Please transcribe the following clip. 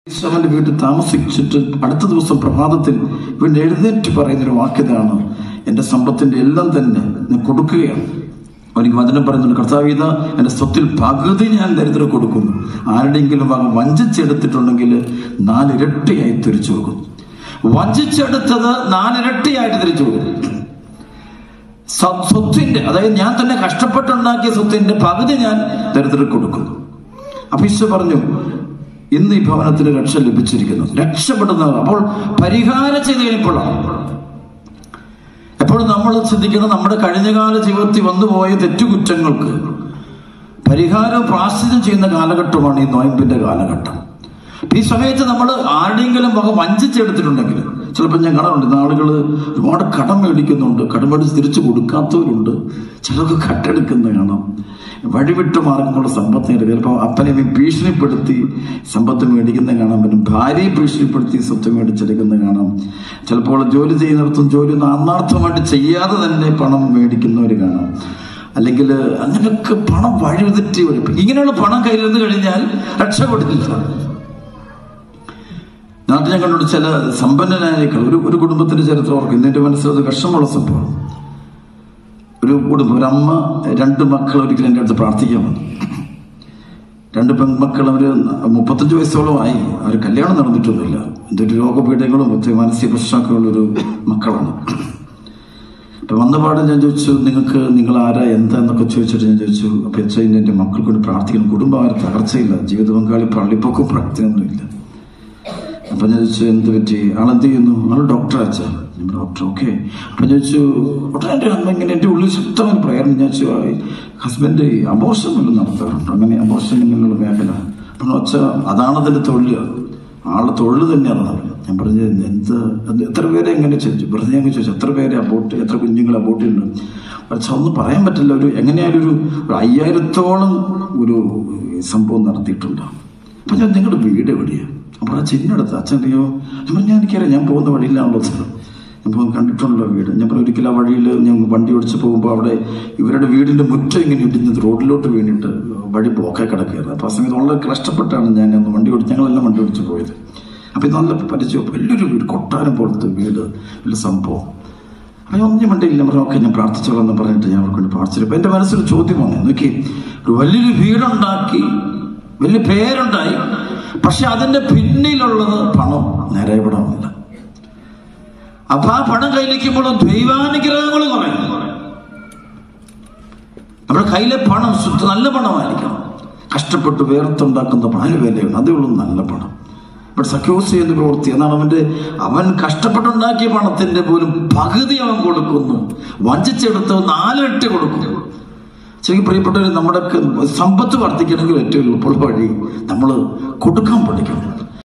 ഈശോന്റെ വീട്ടിൽ താമസിച്ചിട്ട് അടുത്ത ദിവസം പ്രഭാതത്തിൽ വീണ്ടും എഴുന്നേറ്റ് പറയുന്നൊരു വാക്യതാണ് എന്റെ സമ്പത്തിന്റെ എല്ലാം തന്നെ ഞാൻ കൊടുക്കുകയാണ് അവനിക്ക് വചനം പറയുന്നുണ്ട് കർത്താവ് ഇതാ എന്റെ സ്വത്തിൽ പകുതി ഞാൻ ദരിദ്രം കൊടുക്കുന്നു ആരുടെയെങ്കിലും വക വഞ്ചിച്ചെടുത്തിട്ടുണ്ടെങ്കിൽ നാലിരട്ടിയായി തിരിച്ചു കൊടുക്കും വഞ്ചിച്ചെടുത്തത് നാലിരട്ടിയായിട്ട് തിരിച്ചു കൊടുക്കും സ്വ- സ്വത്തിന്റെ അതായത് ഞാൻ തന്നെ കഷ്ടപ്പെട്ടുണ്ടാക്കിയ സ്വത്തിന്റെ പകുതി ഞാൻ ദരിദ്രം കൊടുക്കുന്നു അപ്പൊ ഈശോ പറഞ്ഞു ഇന്ന് ഈ ഭവനത്തിന് രക്ഷ ലഭിച്ചിരിക്കുന്നു രക്ഷപ്പെടുന്നത് അപ്പോൾ പരിഹാരം ചെയ്ത് കഴിഞ്ഞപ്പോഴാണ് എപ്പോഴും നമ്മൾ ചിന്തിക്കണം നമ്മുടെ കഴിഞ്ഞകാല ജീവിതത്തിൽ വന്നുപോയ തെറ്റുകുറ്റങ്ങൾക്ക് പരിഹാരം പ്രാശ്ചിത്യം ചെയ്യുന്ന കാലഘട്ടമാണ് ഈ നോയമ്പിന്റെ കാലഘട്ടം അപ്പൊ ഈ സമയത്ത് നമ്മൾ ആരുടെയെങ്കിലും വക വഞ്ചിച്ചെടുത്തിട്ടുണ്ടെങ്കിൽ ചിലപ്പോൾ ഞാൻ കാണാറുണ്ട് ആളുകൾ ഒരുപാട് കടം മേടിക്കുന്നുണ്ട് കടം മേടിച്ച് തിരിച്ചു കൊടുക്കാത്തവരുണ്ട് ചിലർക്ക് കട്ടെടുക്കുന്ന കാണാം വഴിവിട്ട് മാർഗങ്ങളുടെ സമ്പത്ത് നേടുക ചിലപ്പോൾ അപ്പനെ ഭീഷണിപ്പെടുത്തി സമ്പത്ത് മേടിക്കുന്ന കാണാൻ പറ്റും ഭാര്യയെ ഭീഷണിപ്പെടുത്തി സ്വത്ത് മേടിച്ചെടുക്കുന്ന കാണാം ചിലപ്പോൾ ജോലി ചെയ്യുന്നിടത്തും ജോലി ഒന്നും ആത്മാർത്ഥമായിട്ട് ചെയ്യാതെ തന്നെ പണം മേടിക്കുന്നവർ കാണാം അല്ലെങ്കിൽ അങ്ങനെയൊക്കെ പണം വഴിതെറ്റി വരും ഇങ്ങനെയുള്ള പണം കയ്യിൽ നിന്ന് കഴിഞ്ഞാൽ രക്ഷപ്പെടില്ല നാട്ടിൽ ഞാൻ കണ്ടുകൊണ്ട് ചില സമ്പന്നനായേക്കൾ ഒരു ഒരു കുടുംബത്തിന്റെ ചരിത്രം ഓർക്കും ഇന്നെന്റെ മനസ്സിലത് വിഷമമുള്ള സംഭവം ഒരു കുടുംബം ഒരു അമ്മ രണ്ട് മക്കൾ ഒരിക്കലും എൻ്റെ അടുത്ത് പ്രാർത്ഥിക്കാൻ വന്നു രണ്ട് പെൺമക്കൾ അവര് മുപ്പത്തഞ്ച് വയസ്സോളമായി അവർ കല്യാണം നടന്നിട്ടൊന്നുമില്ല എന്തൊരു രോഗപീഠങ്ങളും ഒത്തിരി മാനസിക പ്രശ്നമൊക്കെ ഒരു മക്കളാണ് അപ്പൊ വന്ന പാടെ ഞാൻ ചോദിച്ചു നിങ്ങൾക്ക് നിങ്ങൾ ആരാ എന്താ എന്നൊക്കെ ചോദിച്ചിട്ട് ഞാൻ ചോദിച്ചു അപ്പൊ വെച്ചാൽ എന്റെ മക്കൾക്ക് വേണ്ടി പ്രാർത്ഥിക്കണം കുടുംബം ആരും തകർച്ചയില്ല ജീവിത പങ്കാളി പള്ളിപ്പൊക്കും പ്രാർത്ഥനയൊന്നുമില്ല അപ്പൊ ഞാൻ ചോദിച്ചു എന്ത് പറ്റി ആളെന്ത് ചെയ്യുന്നു ആൾ ഡോക്ടർ അച്ഛാ ഞാൻ പറഞ്ഞു, ഡോക്ടർ ഓക്കെ അപ്പൊ ഞാൻ ചോദിച്ചു ഉടനെ എൻ്റെ അമ്മ ഇങ്ങനെ എൻ്റെ ഉള്ളിൽ ശക്തമായ പ്രയർ ഞാൻ ചോദിച്ചു ഹസ്ബൻഡ് അബോർഷൻ വല്ലതും നടത്താറുണ്ട് അങ്ങനെ അബോർഷൻ ഇങ്ങനെയുള്ള മേഖല പറഞ്ഞു അച്ഛ അതാണ് അതിന്റെ തൊഴിൽ ആളെ തൊഴിൽ തന്നെയാണ് അത്." ഞാൻ പറഞ്ഞു എന്ത് എന്ത് എത്ര പേരെ എങ്ങനെ ചോദിച്ചു വെറുതെ ഞാൻ ചോദിച്ചു എത്ര പേരെ അബോട്ട് എത്ര കുഞ്ഞുങ്ങൾ അബോട്ട് ഉണ്ട് പക്ഷെ ഒന്നും പറയാൻ പറ്റില്ല ഒരു എങ്ങനെയായാലും ഒരു ഒരു അയ്യായിരത്തോളം ഒരു സംഭവം നടത്തിയിട്ടുണ്ട് അപ്പൊ ഞാൻ നിങ്ങളുടെ വീട് എവിടെയാണ് അപ്പോൾ ആ ചിന്നടുത്ത് അച്ഛൻ അറിയോ ഞാൻ പറഞ്ഞു, ഞാൻ എനിക്കറിയാം ഞാൻ പോകുന്ന വഴിയിലാണല്ലോ സാർ ഞാൻ പോകുന്ന കണ്ടിട്ടുണ്ടല്ലോ വീട് ഞാൻ പറഞ്ഞു ഒരിക്കലും ആ വഴിയിൽ ഞാൻ വണ്ടി ഓടിച്ച് പോകുമ്പോൾ അവിടെ ഇവരുടെ വീടിന്റെ മുറ്റം ഇങ്ങനെ ഇടിഞ്ഞത് റോഡിലോട്ട് വീണിട്ട് വഴി ബ്ലോക്കായി കിടക്കുകയായിരുന്നു അപ്പോൾ ആ സമയത്ത് വളരെ കഷ്ടപ്പെട്ടാണ് ഞാൻ അന്ന് വണ്ടി ഓടിച്ച് ഞങ്ങളെല്ലാം വണ്ടി ഓടിച്ച് പോയത് അപ്പോൾ ഇത് നല്ല പരിചയം വലിയൊരു വീട് കൊട്ടാരം പോലത്തെ വീട് വലിയ സംഭവം അപ്പൊ ഒന്നും വേണ്ടിയില്ല പറഞ്ഞു ഓക്കെ ഞാൻ പ്രാർത്ഥിച്ചോളാം എന്ന് പറഞ്ഞിട്ട് ഞാൻ അവർക്ക് വേണ്ടി പ്രാർത്ഥിച്ചു അപ്പൊ എന്റെ മനസ്സിൽ ചോദ്യം വന്നു നോക്കി ഒരു വലിയൊരു വീടുണ്ടാക്കി വലിയ പേരുണ്ടായി പക്ഷെ അതിന്റെ പിന്നിലുള്ളത് പണം നിറയപ്പെടാമില്ല അപ്പൊ ആ പണം കയ്യിലേക്കുമ്പോൾ ദൈവാനുഗ്രഹങ്ങൾ കുറയും നമ്മുടെ കയ്യിലെ പണം ശുദ്ധ നല്ല പണമായിരിക്കണം കഷ്ടപ്പെട്ട് വേർത്തുണ്ടാക്കുന്ന പണം അതിന് വിലയാണ് അതേ ഉള്ളൂ നല്ല പണം ഇവിടെ സഖ്യോസ് ചെയ്യുന്ന പ്രവൃത്തി എന്നാണ് അവന്റെ അവൻ കഷ്ടപ്പെട്ടുണ്ടാക്കിയ പണത്തിന്റെ പോലും പകുതി അവൻ കൊടുക്കുന്നു വഞ്ചിച്ചെടുത്ത് നാലിരട്ടി കൊടുക്കുന്നു ശരിക്കും പ്രിയപ്പെട്ടവർ നമ്മുടെ സമ്പത്ത് വർദ്ധിക്കണമെങ്കിൽ ഏറ്റവും എളുപ്പമുള്ള വഴി നമ്മൾ കൊടുക്കാൻ പഠിക്കണം